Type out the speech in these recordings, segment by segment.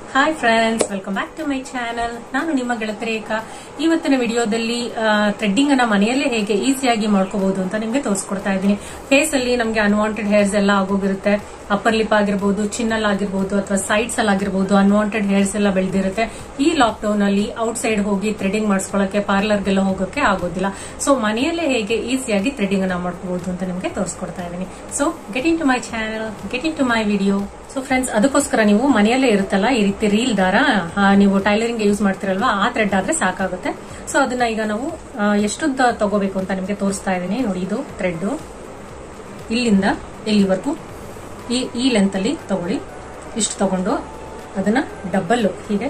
hi friends welcome back to my channel ನಾನು ನಿಮ್ಮ ಗೆಳತಿ ರೇಖಾ ಇವತ್ತಿನ ವಿಡಿಯೋದಲ್ಲಿ ಥ್ರೆಡ್ಡಿಂಗ್ ಅನ್ನ ಮನೆಯಲ್ಲೇ ಹೇಗೆ ಈಸಿಯಾಗಿ ಮಾಡ್ಕೋಬಹುದು ಅಂತ ನಿಮ್ಗೆ ತೋರಿಸ್ಕೊಡ್ತಾ ಇದ್ದೀನಿ ಫೇಸ್ ಅಲ್ಲಿ ನಮ್ಗೆ ಅನ್ವಾಂಟೆಡ್ ಹೇರ್ಸ್ ಎಲ್ಲ ಆಗೋಗಿರುತ್ತೆ ಅಪ್ಪರ್ ಲಿಪ್ ಆಗಿರ್ಬೋದು ಚಿನ್ನಲ್ ಆಗಿರ್ಬೋದು ಅಥವಾ ಸೈಡ್ಸ್ ಅಲ್ಲಿ ಆಗಿರ್ಬೋದು ಅನ್ವಾಂಟೆಡ್ ಹೇರ್ಸ್ ಎಲ್ಲ ಬೆಳೆದಿರುತ್ತೆ ಈ ಲಾಕ್ ಡೌನ್ ಅಲ್ಲಿ ಔಟ್ ಸೈಡ್ ಹೋಗಿ ಥ್ರೆಡಿಂಗ್ ಮಾಡಿಸ್ಕೊಳ್ಳೋಕೆ ಪಾರ್ಲರ್ಗೆಲ್ಲ ಹೋಗೋಕೆ ಆಗೋದಿಲ್ಲ ಸೊ ಮನೆಯಲ್ಲೇ ಹೇಗೆ ಈಸಿಯಾಗಿ ಥ್ರೆಡಿಂಗ್ ಅನ್ನ ಮಾಡ್ಕೋಬಹುದು ಅಂತ ನಿಮ್ಗೆ ತೋರಿಸ್ಕೊಡ್ತಾ ಇದ್ದೀನಿ so get into my channel get into my video so friends ಅದಕ್ಕೋಸ್ಕರ ನೀವು ಮನೆಯಲ್ಲೇ ಇರುತ್ತಲ್ಲ ಈ ರೀತಿ ರೀಲ್ ದಾರ ಆ, ನೀವು ಟೈಲರಿಂಗ್ ಯೂಸ್ ಮಾಡ್ತಿರಲ್ವಾ ಆ ಥ್ರೆಡ್ ಆದ್ರೆ ಸಾಕಾಗುತ್ತೆ ಸೊ ಅದನ್ನ ಈಗ ನಾವು ಆ, ಎಷ್ಟುದ್ದ ತಗೋಬೇಕು ಅಂತ ನಿಮಗೆ ತೋರಿಸ್ತಾ ಇದ್ದೀನಿ ನೋಡಿ ಇದು ಥ್ರೆಡ್ ಇಲ್ಲಿಂದ ಇಲ್ಲಿವರೆಗೂ ಈ ಈ ಲೆಂತ್ ಅಲ್ಲಿ ತಗೊಳ್ಳಿ ಇಷ್ಟು ತಗೊಂಡು ಅದನ್ನ ಡಬಲ್ ಹೀಗೆ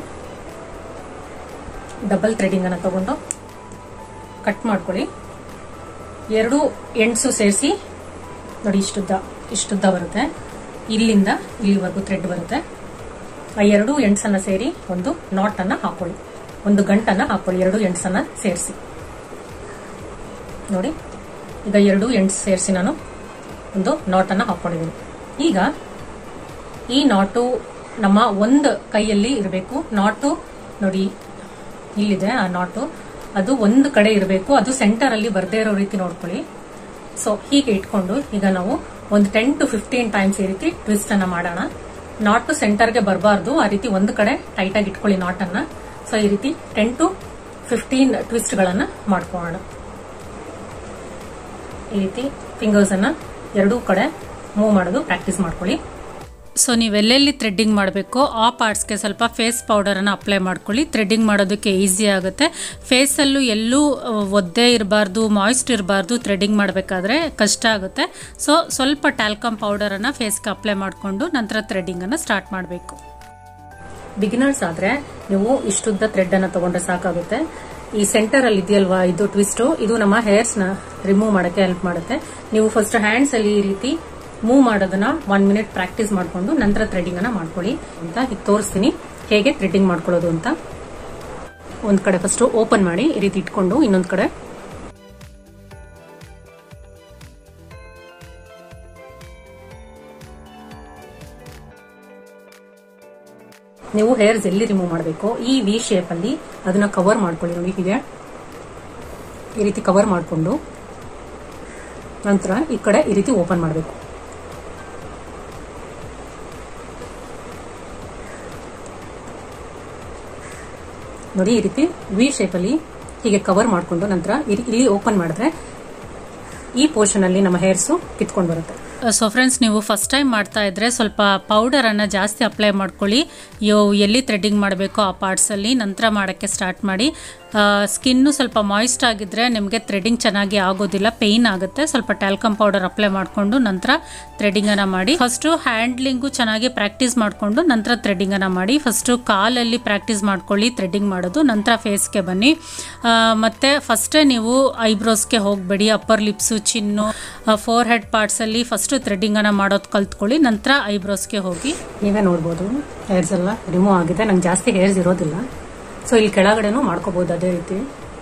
ಡಬಲ್ ಥ್ರೆಡಿಂಗ್ ಅನ್ನ ತಗೊಂಡು ಕಟ್ ಮಾಡ್ಕೊಳ್ಳಿ ಎರಡು ಎಂಡ್ಸು ಸೇರಿಸಿ ನೋಡಿ ಇಷ್ಟುದ್ದ ಇಷ್ಟುದ್ದ ಬರುತ್ತೆ ಇಲ್ಲಿಂದ ಇಲ್ಲಿವರೆಗೂ ಥ್ರೆಡ್ ಬರುತ್ತೆ ಆ ಎರಡು ಎಂಡ್ಸನ್ನ ಸೇರಿ ಒಂದು ನಾಟ್ ಅನ್ನ ಹಾಕೊಳ್ಳಿ ಒಂದು ಗಂಟನ್ನ ಹಾಕೊಳ್ಳಿ ಎರಡು ಎಂಡ್ಸನ್ನ ಸೇರಿಸಿ ನೋಡಿ ಈಗ ಎರಡು ಎಂಡ್ಸ್ ಸೇರಿಸಿ ನಾನು ಒಂದು ನಾಟ್ ಅನ್ನ ಹಾಕೊಂಡಿದ್ದೀನಿ ಈಗ ಈ ನಾಟು ನಮ್ಮ ಒಂದು ಕೈಯಲ್ಲಿ ಇರಬೇಕು ನಾಟು ನೋಡಿ ಇಲ್ಲಿದೆ ಆ ನಾಟು ಅದು ಒಂದು ಕಡೆ ಇರಬೇಕು ಅದು ಸೆಂಟರ್ ಅಲ್ಲಿ ಬರ್ದೇ ಇರೋ ರೀತಿ ನೋಡ್ಕೊಳ್ಳಿ ಸೊ ಹೀಗೆ ಇಟ್ಕೊಂಡು ಈಗ ನಾವು ಒಂದು ಟೆನ್ ಟು ಫಿಫ್ಟೀನ್ ಟೈಮ್ಸ್ ಈ ರೀತಿ ಟ್ವಿಸ್ಟ್ ಅನ್ನ ಮಾಡೋಣ ನಾಟ್ ಸೆಂಟರ್ಗೆ ಬರಬಾರ್ದು ಆ ರೀತಿ ಒಂದು ಕಡೆ ಟೈಟ್ ಆಗಿ ಇಟ್ಕೊಳ್ಳಿ ನಾಟ್ ಅನ್ನ ಸೊ ಈ ರೀತಿ ಟೆನ್ ಟು ಫಿಫ್ಟೀನ್ ಟ್ವಿಸ್ಟ್ ಗಳನ್ನ ಮಾಡ್ಕೊಳ್ಳೋಣ ಈ ರೀತಿ ಫಿಂಗರ್ಸ್ ಅನ್ನ ಎರಡೂ ಕಡೆ ಮೂವ್ ಮಾಡೋದು ಪ್ರಾಕ್ಟೀಸ್ ಮಾಡ್ಕೊಳ್ಳಿ ಸೊ ನೀವೆಲ್ಲೆಲ್ಲಿ ಥ್ರೆಡ್ಡಿಂಗ್ ಮಾಡಬೇಕು ಆ ಪಾರ್ಟ್ಸ್ಗೆ ಸ್ವಲ್ಪ ಫೇಸ್ ಪೌಡರನ್ನು ಅಪ್ಲೈ ಮಾಡ್ಕೊಳ್ಳಿ ಥ್ರೆಡ್ಡಿಂಗ್ ಮಾಡೋದಕ್ಕೆ ಈಸಿ ಆಗುತ್ತೆ ಫೇಸಲ್ಲೂ ಎಲ್ಲೂ ಆ, ಒದ್ದೆ ಇರಬಾರ್ದು ಮಾಯ್ಸ್ಟ್ ಇರಬಾರ್ದು ಥ್ರೆಡ್ಡಿಂಗ್ ಮಾಡಬೇಕಾದ್ರೆ ಕಷ್ಟ ಆಗುತ್ತೆ ಸೊ ಸ್ವಲ್ಪ ಟ್ಯಾಲ್ಕಮ್ ಪೌಡರನ್ನು ಫೇಸ್ಗೆ ಅಪ್ಲೈ ಮಾಡಿಕೊಂಡು ನಂತರ ಥ್ರೆಡ್ಡಿಂಗನ್ನು ಸ್ಟಾರ್ಟ್ ಮಾಡಬೇಕು ಬಿಗಿನರ್ಸ್ ಆದ್ರೆ ನೀವು ಇಷ್ಟುದ್ದ ಥ್ರೆಡ್ ಅನ್ನ ತಗೊಂಡ್ರೆ ಸಾಕಾಗುತ್ತೆ ಈ ಸೆಂಟರ್ ಅಲ್ಲಿ ಇದೆಯಲ್ವಾ ಇದು ಟ್ವಿಸ್ಟ್ ಇದು ನಮ್ಮ ಹೇರ್ಸ್ ನ ರಿಮೂವ್ ಮಾಡಕ್ಕೆ ಹೆಲ್ಪ್ ಮಾಡುತ್ತೆ ನೀವು ಫಸ್ಟ್ ಹ್ಯಾಂಡ್ಸ್ ಅಲ್ಲಿ ಈ ರೀತಿ ಮೂವ್ ಮಾಡೋದನ್ನ ಒನ್ ಮಿನಿಟ್ ಪ್ರಾಕ್ಟೀಸ್ ಮಾಡ್ಕೊಂಡು ನಂತರ ಥ್ರೆಡಿಂಗ್ ಅನ್ನ ಮಾಡ್ಕೊಳ್ಳಿ ಅಂತ ಈಗ ತೋರಿಸ್ತೀನಿ ಹೇಗೆ ಥ್ರೆಡ್ಡಿಂಗ್ ಮಾಡ್ಕೊಳ್ಳೋದು ಅಂತ ಒಂದ್ ಕಡೆ ಫಸ್ಟ್ ಓಪನ್ ಮಾಡಿ ಈ ರೀತಿ ಇಟ್ಕೊಂಡು ಇನ್ನೊಂದ್ ಕಡೆ ನೀವು ಹೇರ್ಸ್ ಎಲ್ಲಿ ರಿಮೂವ್ ಮಾಡಬೇಕು ಈ ವಿ ಶೇಪ್ ಅಲ್ಲಿ ಅದನ್ನ ಕವರ್ ಮಾಡ್ಕೊಳ್ಳಿ ನೋಡಿ ಹೀಗೆ ಈ ರೀತಿ ಕವರ್ ಮಾಡಿಕೊಂಡು ನಂತರ ಈ ಕಡೆ ಈ ರೀತಿ ಓಪನ್ ಮಾಡಬೇಕು ನೋಡಿ ಈ ರೀತಿ ವಿ ಶೇಪ್ ಅಲ್ಲಿ ಹೀಗೆ ಕವರ್ ಮಾಡಿಕೊಂಡು ನಂತರ ಇಲ್ಲಿ ಇಲ್ಲಿ ಓಪನ್ ಮಾಡಿದ್ರೆ ಈ ಪೋರ್ಷನ್ ಅಲ್ಲಿ ನಮ್ಮ ಹೇರ್ಸ್ ಕಿತ್ಕೊಂಡು ಬರುತ್ತೆ ಸೊ ಫ್ರೆಂಡ್ಸ್ ನೀವು ಫಸ್ಟ್ ಟೈಮ್ ಮಾಡ್ತಾ ಇದ್ರೆ ಸ್ವಲ್ಪ ಪೌಡರನ್ನು ಜಾಸ್ತಿ ಅಪ್ಲೈ ಮಾಡ್ಕೊಳ್ಳಿ ಯೋ ಎಲ್ಲಿ ಥ್ರೆಡ್ಡಿಂಗ್ ಮಾಡಬೇಕೋ ಆ ಪಾರ್ಟ್ಸಲ್ಲಿ ನಂತರ ಮಾಡೋಕ್ಕೆ ಸ್ಟಾರ್ಟ್ ಮಾಡಿ ಸ್ಕಿನ್ನು ಸ್ವಲ್ಪ ಮಾಯಿಸ್ಟ್ ಆಗಿದ್ದರೆ ನಿಮಗೆ ಥ್ರೆಡ್ಡಿಂಗ್ ಚೆನ್ನಾಗಿ ಆಗೋದಿಲ್ಲ ಪೇಯ್ನ್ ಆಗುತ್ತೆ ಸ್ವಲ್ಪ ಟ್ಯಾಲ್ಕಮ್ ಪೌಡರ್ ಅಪ್ಲೈ ಮಾಡಿಕೊಂಡು ನಂತರ ಥ್ರೆಡ್ಡಿಂಗನ್ನು ಮಾಡಿ ಫಸ್ಟು ಹ್ಯಾಂಡ್ಲಿಂಗು ಚೆನ್ನಾಗಿ ಪ್ರಾಕ್ಟೀಸ್ ಮಾಡಿಕೊಂಡು ನಂತರ ಥ್ರೆಡ್ಡಿಂಗನ್ನು ಮಾಡಿ ಫಸ್ಟು ಕಾಲಲ್ಲಿ ಪ್ರಾಕ್ಟೀಸ್ ಮಾಡ್ಕೊಳ್ಳಿ ಥ್ರೆಡ್ಡಿಂಗ್ ಮಾಡೋದು ನಂತರ ಫೇಸ್ಗೆ ಬನ್ನಿ ಆ, ಮತ್ತೆ ಫಸ್ಟೇ ನೀವು ಐಬ್ರೋಸ್ಗೆ ಹೋಗಬೇಡಿ upper lips chin forehead ಪಾರ್ಟ್ಸಲ್ಲಿ ಫಸ್ಟು ಥ್ರೆಡ್ಡಿಂಗನ್ನು ಮಾಡೋದು ಕಲ್ತ್ಕೊಳ್ಳಿ ನಂತರ ಐಬ್ರೋಸ್ಗೆ ಹೋಗಿ ನೀವೇ ನೋಡ್ಬೋದು ಹೇರ್ಸ್ ಎಲ್ಲ ರಿಮೂವ್ ಆಗಿದೆ ನಂಗೆ ಜಾಸ್ತಿ ಹೇರ್ಸ್ ಇರೋದಿಲ್ಲ ಸೊ ಇಲ್ಲಿ ಕೆಳಗಡೆನೂ ಮಾಡ್ಕೋಬಹುದು ಅದೇ ರೀತಿ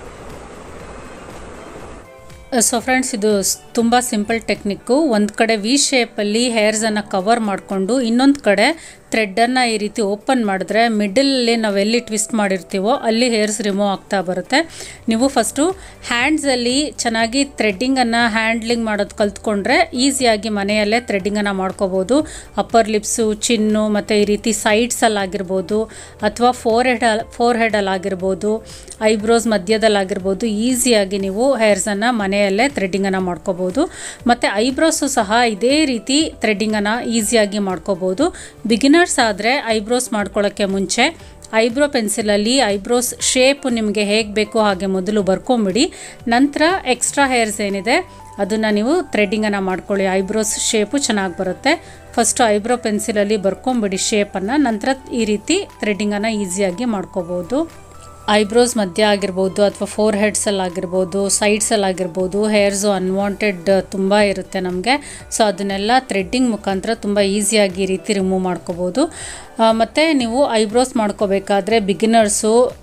ಸೊ ಫ್ರೆಂಡ್ಸ್ ಇದು ತುಂಬ ಸಿಂಪಲ್ ಟೆಕ್ನಿಕ್ಕು ಒಂದು ಕಡೆ ವಿ ಶೇಪಲ್ಲಿ ಹೇರ್ಸನ್ನು ಕವರ್ ಮಾಡಿಕೊಂಡು ಇನ್ನೊಂದು ಕಡೆ ಥ್ರೆಡ್ಡನ್ನು ಈ ರೀತಿ ಓಪನ್ ಮಾಡಿದ್ರೆ ಮಿಡಲಲ್ಲಿ ನಾವು ಎಲ್ಲಿ ಟ್ವಿಸ್ಟ್ ಮಾಡಿರ್ತೀವೋ ಅಲ್ಲಿ ಹೇರ್ಸ್ ರಿಮೂವ್ ಆಗ್ತಾ ಬರುತ್ತೆ ನೀವು ಫಸ್ಟು ಹ್ಯಾಂಡ್ಸಲ್ಲಿ ಚೆನ್ನಾಗಿ ಥ್ರೆಡ್ಡಿಂಗನ್ನು ಹ್ಯಾಂಡ್ಲಿಂಗ್ ಮಾಡೋದು ಕಲ್ತ್ಕೊಂಡ್ರೆ ಈಸಿಯಾಗಿ ಮನೆಯಲ್ಲೇ ಥ್ರೆಡ್ಡಿಂಗನ್ನು ಮಾಡ್ಕೋಬೋದು ಅಪ್ಪರ್ ಲಿಪ್ಸು ಚಿನ್ನು ಮತ್ತು ಈ ರೀತಿ ಸೈಡ್ಸಲ್ಲಿ ಆಗಿರ್ಬೋದು ಅಥವಾ ಫೋರ್ ಹೆಡ್ ಫೋರ್ ಹೆಡಲ್ಲಿ ಆಗಿರ್ಬೋದು ಐಬ್ರೋಸ್ ಮಧ್ಯದಲ್ಲಾಗಿರ್ಬೋದು ಈಸಿಯಾಗಿ ನೀವು ಹೇರ್ಸನ್ನು ಮನೆಯಲ್ಲೇ ಥ್ರೆಡ್ಡಿಂಗನ್ನು ಮಾಡ್ಕೋಬೋದು ಮತ್ತು ಐಬ್ರೋಸು ಸಹ ಇದೇ ರೀತಿ ಥ್ರೆಡ್ಡಿಂಗನ್ನು ಈಸಿಯಾಗಿ ಮಾಡ್ಕೋಬೋದು ಬಿಗಿನರ್ಸ್ ಆದರೆ ಐಬ್ರೋಸ್ ಮಾಡ್ಕೊಳ್ಳೋಕ್ಕೆ ಮುಂಚೆ ಐಬ್ರೋ ಪೆನ್ಸಿಲಲ್ಲಿ ಐಬ್ರೋಸ್ ಶೇಪ್ ನಿಮಗೆ ಹೇಗೆ ಬೇಕೋ ಹಾಗೆ ಮೊದಲು ಬರ್ಕೊಂಬಿಡಿ ನಂತರ ಎಕ್ಸ್ಟ್ರಾ ಹೇರ್ಸ್ ಏನಿದೆ ಅದನ್ನು ನೀವು ಥ್ರೆಡ್ಡಿಂಗನ್ನು ಮಾಡ್ಕೊಳ್ಳಿ ಐಬ್ರೋಸ್ ಶೇಪು ಚೆನ್ನಾಗಿ ಬರುತ್ತೆ ಫಸ್ಟು ಐಬ್ರೋ ಪೆನ್ಸಿಲಲ್ಲಿ ಬರ್ಕೊಂಬಿಡಿ ಶೇಪನ್ನು ನಂತರ ಈ ರೀತಿ ಥ್ರೆಡ್ಡಿಂಗನ್ನು ಈಸಿಯಾಗಿ ಮಾಡ್ಕೋಬೋದು ಐಬ್ರೋಸ್ ಮಧ್ಯ ಆಗಿರ್ಬೋದು ಅಥವಾ ಫೋರ್ ಹೆಡ್ಸಲ್ಲಿ ಆಗಿರ್ಬೋದು ಸೈಡ್ಸಲ್ಲಿ ಆಗಿರ್ಬೋದು ಹೇರ್ಸು ಅನ್ವಾಂಟೆಡ್ ತುಂಬ ಇರುತ್ತೆ ನಮಗೆ ಸೊ ಅದನ್ನೆಲ್ಲ ಥ್ರೆಡ್ಡಿಂಗ್ ಮುಖಾಂತರ ತುಂಬ ಈಸಿಯಾಗಿ ಈ ರೀತಿ ರಿಮೂವ್ ಮಾಡ್ಕೋಬೋದು ಮತ್ತು ನೀವು ಐಬ್ರೋಸ್ ಮಾಡ್ಕೋಬೇಕಾದ್ರೆ ಬಿಗಿನರ್ಸು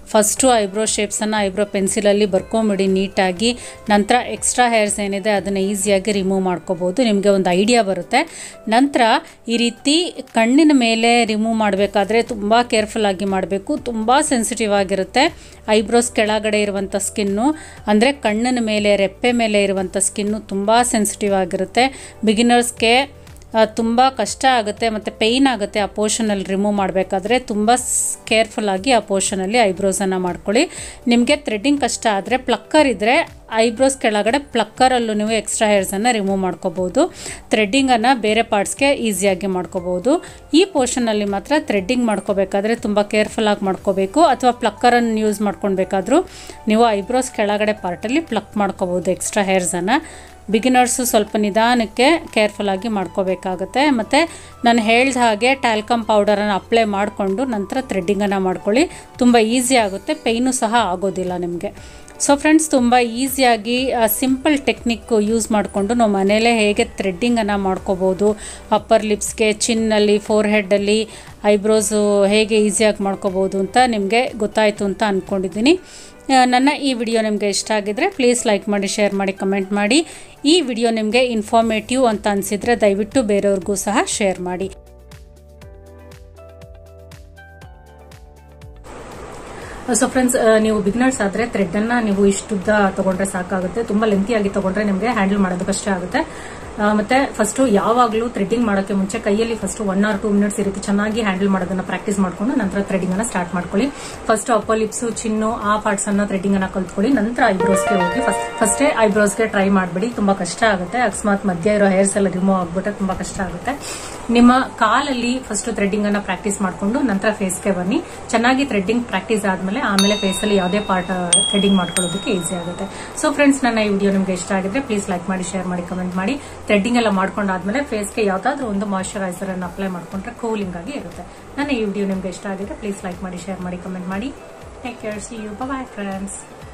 ಫಸ್ಟು ಐಬ್ರೋ ಶೇಪ್ಸನ್ನು ಐಬ್ರೋ ಪೆನ್ಸಿಲಲ್ಲಿ ಬರ್ಕೊಂಬಿಡಿ ನೀಟಾಗಿ ನಂತರ ಎಕ್ಸ್ಟ್ರಾ ಹೇರ್ಸ್ ಏನಿದೆ ಅದನ್ನು ಈಸಿಯಾಗಿ ರಿಮೂವ್ ಮಾಡ್ಕೋಬೋದು ನಿಮಗೆ ಒಂದು ಐಡಿಯಾ ಬರುತ್ತೆ ನಂತರ ಈ ರೀತಿ ಕಣ್ಣಿನ ಮೇಲೆ ರಿಮೂವ್ ಮಾಡಬೇಕಾದ್ರೆ ತುಂಬ ಕೇರ್ಫುಲ್ಲಾಗಿ ಮಾಡಬೇಕು ತುಂಬ ಸೆನ್ಸಿಟಿವ್ ಆಗಿರುತ್ತೆ ಐಬ್ರೋಸ್ ಕೆಳಗಡೆ ಇರುವಂಥ ಸ್ಕಿನ್ನು ಅಂದರೆ ಕಣ್ಣಿನ ಮೇಲೆ ರೆಪ್ಪೆ ಮೇಲೆ ಇರುವಂಥ ಸ್ಕಿನ್ನು ತುಂಬ ಸೆನ್ಸಿಟಿವ್ ಆಗಿರುತ್ತೆ ಬಿಗಿನರ್ಸ್ಗೆ ತುಂಬ ಕಷ್ಟ ಆಗುತ್ತೆ ಮತ್ತು ಪೇಯ್ನ್ ಆಗುತ್ತೆ ಆ ಪೋರ್ಷನಲ್ಲಿ ರಿಮೂವ್ ಮಾಡಬೇಕಾದ್ರೆ ತುಂಬ ಕೇರ್ಫುಲ್ಲಾಗಿ ಆ ಪೋರ್ಷನಲ್ಲಿ ಐಬ್ರೋಸನ್ನು ಮಾಡ್ಕೊಳ್ಳಿ ನಿಮಗೆ ಥ್ರೆಡ್ಡಿಂಗ್ ಕಷ್ಟ ಆದರೆ ಪ್ಲಕ್ಕರ್ ಇದ್ದರೆ ಐಬ್ರೋಸ್ ಕೆಳಗಡೆ ಪ್ಲಕ್ಕರಲ್ಲೂ ನೀವು ಎಕ್ಸ್ಟ್ರಾ ಹೇರ್ಸನ್ನು ರಿಮೂವ್ ಮಾಡ್ಕೋಬೋದು ಥ್ರೆಡ್ಡಿಂಗನ್ನು ಬೇರೆ ಪಾರ್ಟ್ಸ್ಗೆ ಈಸಿಯಾಗಿ ಮಾಡ್ಕೋಬೋದು ಈ ಪೋರ್ಷನಲ್ಲಿ ಮಾತ್ರ ಥ್ರೆಡ್ಡಿಂಗ್ ಮಾಡ್ಕೋಬೇಕಾದ್ರೆ ತುಂಬ ಕೇರ್ಫುಲ್ಲಾಗಿ ಮಾಡ್ಕೋಬೇಕು ಅಥವಾ ಪ್ಲಕ್ಕರನ್ನು ಯೂಸ್ ಮಾಡ್ಕೊಳ್ಬೇಕಾದ್ರೂ ನೀವು ಐಬ್ರೋಸ್ ಕೆಳಗಡೆ ಪಾರ್ಟಲ್ಲಿ ಪ್ಲಕ್ ಮಾಡ್ಕೋಬೋದು ಎಕ್ಸ್ಟ್ರಾ ಹೇರ್ಸನ್ನು ಬಿಗಿನರ್ಸು ಸ್ವಲ್ಪ ನಿಧಾನಕ್ಕೆ ಕೇರ್ಫುಲ್ಲಾಗಿ ಮಾಡ್ಕೋಬೇಕಾಗತ್ತೆ ಮತ್ತು ನಾನು ಹೇಳ್ದ ಹಾಗೆ ಟ್ಯಾಲ್ಕಮ್ ಪೌಡರನ್ನು ಅಪ್ಲೈ ಮಾಡಿಕೊಂಡು ನಂತರ ಥ್ರೆಡ್ಡಿಂಗನ್ನು ಮಾಡ್ಕೊಳ್ಳಿ ತುಂಬ ಈಸಿ ಆಗುತ್ತೆ ಪೇಯ್ನು ಸಹ ಆಗೋದಿಲ್ಲ ನಿಮಗೆ ಸೊ ಫ್ರೆಂಡ್ಸ್ ತುಂಬ ಈಸಿಯಾಗಿ ಸಿಂಪಲ್ ಟೆಕ್ನಿಕ್ಕು ಯೂಸ್ ಮಾಡಿಕೊಂಡು ನಾವು ಮನೇಲೇ ಹೇಗೆ ಥ್ರೆಡ್ಡಿಂಗನ್ನು ಮಾಡ್ಕೋಬೋದು ಅಪ್ಪರ್ ಲಿಪ್ಸ್ಗೆ ಚಿನ್ನಲ್ಲಿ ಫೋರ್ ಹೆಡ್ಡಲ್ಲಿ ಐಬ್ರೋಸು ಹೇಗೆ ಈಸಿಯಾಗಿ ಮಾಡ್ಕೋಬೋದು ಅಂತ ನಿಮಗೆ ಗೊತ್ತಾಯಿತು ಅಂತ ಅಂದ್ಕೊಂಡಿದ್ದೀನಿ ನನ್ನ ಈ ವಿಡಿಯೋ ನಿಮಗೆ ಇಷ್ಟ ಆಗಿದ್ರೆ ಪ್ಲೀಸ್ ಲೈಕ್ ಮಾಡಿ ಶೇರ್ ಮಾಡಿ ಕಮೆಂಟ್ ಮಾಡಿ ಈ ವಿಡಿಯೋ ನಿಮಗೆ ಇನ್ಫಾರ್ಮೇಟಿವ್ ಅಂತ ಅನಿಸಿದರೆ ದಯವಿಟ್ಟು ಬೇರೆಯವ್ರಿಗೂ ಸಹ ಶೇರ್ ಮಾಡಿ ಸೊ ಫ್ರೆಂಡ್ಸ್ ನೀವು ಬಿಗ್ನರ್ಸ್ ಆದ್ರೆ ಥ್ರೆಡ್ ಅನ್ನ ನೀವು ಇಷ್ಟುದ್ದ ತಗೊಂಡ್ರೆ ಸಾಕಾಗುತ್ತೆ ತುಂಬಾ ಲೆಂತಿ ಆಗಿ ತಗೊಂಡ್ರೆ ನಿಮಗೆ ಹ್ಯಾಂಡಲ್ ಮಾಡೋದು ಕಷ್ಟ ಆಗುತ್ತೆ ಮತ್ತೆ ಫಸ್ಟ್ ಯಾವಾಗಲೂ ಥ್ರೆಡ್ಡಿಂಗ್ ಮಾಡೋಕೆ ಮುಂಚೆ ಕೈಯಲ್ಲಿ first one or two minutes ಈ ರೀತಿ ಚೆನ್ನಾಗಿ ಹ್ಯಾಂಡಲ್ ಮಾಡೋದನ್ನ ಪ್ರಾಕ್ಟೀಸ್ ಮಾಡ್ಕೊಂಡು ನಂತರ ಥ್ರೆಡ್ಡಿಂಗ್ ಅನ್ನ ಸ್ಟಾರ್ಟ್ ಮಾಡ್ಕೊಳ್ಳಿ ಫಸ್ಟ್ ಅಪ್ಪರ್ ಲಿಪ್ಸ್ ಚಿನ್ನು ಆ ಪಾರ್ಟ್ಸ್ ಅನ್ನ ಥ್ರೆಡ್ಡಿಂಗ್ ಅನ್ನ ಕಲ್ತ್ಕೊಳ್ಳಿ ನಂತರ ಐಬ್ರೋಸ್ಗೆ ಹೋಗಿ ಫಸ್ಟ್ ಫಸ್ಟೇ ಐಬ್ರೋಸ್ಗೆ ಟ್ರೈ ಮಾಡಬೇಡಿ ತುಂಬಾ ಕಷ್ಟ ಆಗುತ್ತೆ ಅಕಸ್ಮಾತ್ ಮಧ್ಯ ಇರೋ ಹೇರ್ಸ್ ಎಲ್ಲ ರಿಮೂವ್ ಆಗ್ಬಿಟ್ರೆ ತುಂಬಾ ಕಷ್ಟ ಆಗುತ್ತೆ ನಿಮ್ಮ ಕಾಲಲ್ಲಿ ಫಸ್ಟ್ ಥ್ರೆಡ್ಡಿಂಗ್ ಅನ್ನ ಪ್ರಾಕ್ಟೀಸ್ ಮಾಡ್ಕೊಂಡು ನಂತರ ಫೇಸ್ಗೆ ಬನ್ನಿ ಚೆನ್ನಾಗಿ ಥ್ರೆಡ್ಡಿಂಗ್ ಪ್ರಾಕ್ಟೀಸ್ ಆದ್ಮೇಲೆ ಆಮೇಲೆ ಫೇಸ್ ಅಲ್ಲಿ ಯಾವುದೇ ಪಾರ್ಟ್ ಥ್ರೆಡ್ಡಿಂಗ್ ಮಾಡ್ಕೊಳ್ಳೋದಕ್ಕೆ ಈಸಿ ಆಗುತ್ತೆ ಸೊ ಫ್ರೆಂಡ್ಸ್ ನನ್ನ ಈ ವಿಡಿಯೋ ನಿಮಗೆ ಇಷ್ಟ ಆಗಿದ್ರೆ ಪ್ಲೀಸ್ ಲೈಕ್ ಮಾಡಿ ಶೇರ್ ಮಾಡಿ ಕಮೆಂಟ್ ಮಾಡಿ ಥ್ರೆಡ್ಡಿಂಗ್ ಎಲ್ಲ ಮಾಡ್ಕೊಂಡಾದ್ಮೇಲೆ ಫೇಸ್ಗೆ ಯಾವ್ದಾದ್ರು ಒಂದು ಮಾಯಶ್ಚರೈಸರ್ ಅನ್ನು ಅಪ್ಲೈ ಮಾಡ್ಕೊಂಡ್ರೆ ಕೂಲಿಂಗ್ ಆಗಿ ಇರುತ್ತೆ ನನ್ನ ಈ ವಿಡಿಯೋ ನಿಮಗೆ ಇಷ್ಟ ಆಗಿದ್ರೆ ಪ್ಲೀಸ್ ಲೈಕ್ ಮಾಡಿ ಶೇರ್ ಮಾಡಿ ಕಮೆಂಟ್ ಮಾಡಿ take care see you bye friends